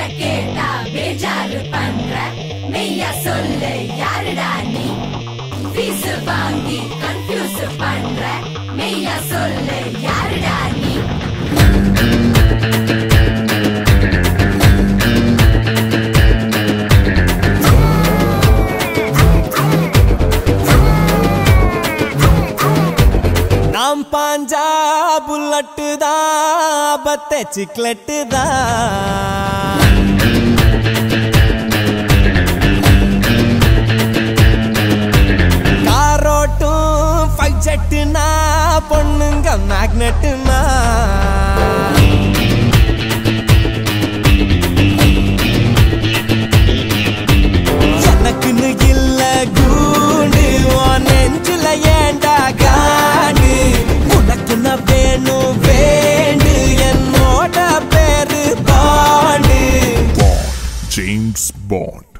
கேட்டா பேஜாரு பண்ற மெய்யா சொல்லு யாருடா நீ ஃபீஸ் வாங்கி கன்ஃபியூஸ் பண்ற மெய்யா சொல்லு யாருடா நீ நாம் பாஞ்சா புல்லட்டு தான் பத்த சிக்லெட்டு தான் காரோட்டும் ஃபைவ் ஜெட்டுனா பொண்ணுங்க மேக்னெட்டுனா எனக்குன்னு இல்ல கூண்டு உன் நெஞ்சில ஏண்டா காண்டு உனக்கு நான் வேணும் வேண்டு என்னோட பேரு பாண்டு James Bond.